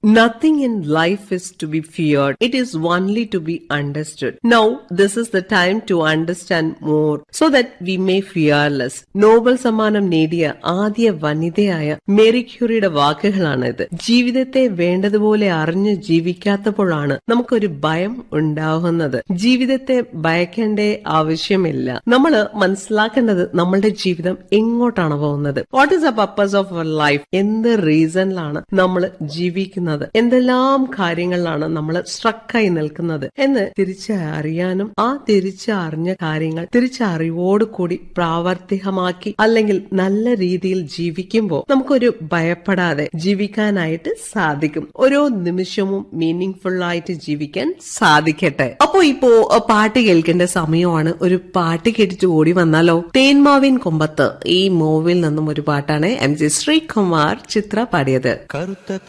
Nothing in life is to be feared. It is only to be understood. Now, this is the time to understand more so that we may fear less. Nobel സമ്മാനം നേടിയ ആദ്യ വനിതയായ Mary ക്യൂറിയുടെ വാക്കുകളാണ് ഇത് ജീവിതത്തെ വേണ്ടതുപോലെ അറിഞ്ഞ് ജീവിക്കാത്തപ്പോഴാണ് നമുക്കൊരു ഭയം ഉണ്ടാകുന്നത് ജീവിതത്തെ ഭയക്കേണ്ട ആവശ്യമില്ല നമ്മൾ മനസ്സിലാക്കേണ്ടത് നമ്മളുടെ ജീവിതം എങ്ങോട്ടാണ് പോകുന്നത് what is a purpose of our life എന്ത് റീസണിലാണ് നമ്മൾ ജീവിക്കുന്നത് എന്തെല്ലാം കാര്യങ്ങളിലാണ് നമ്മൾ സ്ട്രക്കായി നിൽക്കുന്നത് എന്ന് തിരിച്ചറിയാനും ആ തിരിച്ചറിഞ്ഞ കാര്യങ്ങൾ തിരിച്ചറിവോടുകൂടി പ്രാവർത്തികമാക്കി അല്ലെങ്കിൽ നല്ല രീതിയിൽ ജീവിക്കുമ്പോൾ നമുക്കൊരു ഭയപ്പെടാതെ ജീവിക്കാനായിട്ട് സാധിക്കും ഓരോ നിമിഷവും മീനിങ് ഫുൾ ആയിട്ട് ജീവിക്കാൻ സാധിക്കട്ടെ അപ്പോ ഇപ്പോ അഹ് പാട്ട് കേൾക്കേണ്ട സമയമാണ് ഒരു പാട്ട് കേട്ടിട്ട് ഓടി വന്നാലോ തേന്മാവിൻ കൊമ്പത്ത് ഈ മൂവിൽ നിന്നും ഒരു പാട്ടാണ് എം ജി ശ്രീകുമാർ ചിത്ര പാടിയത് കറുത്ത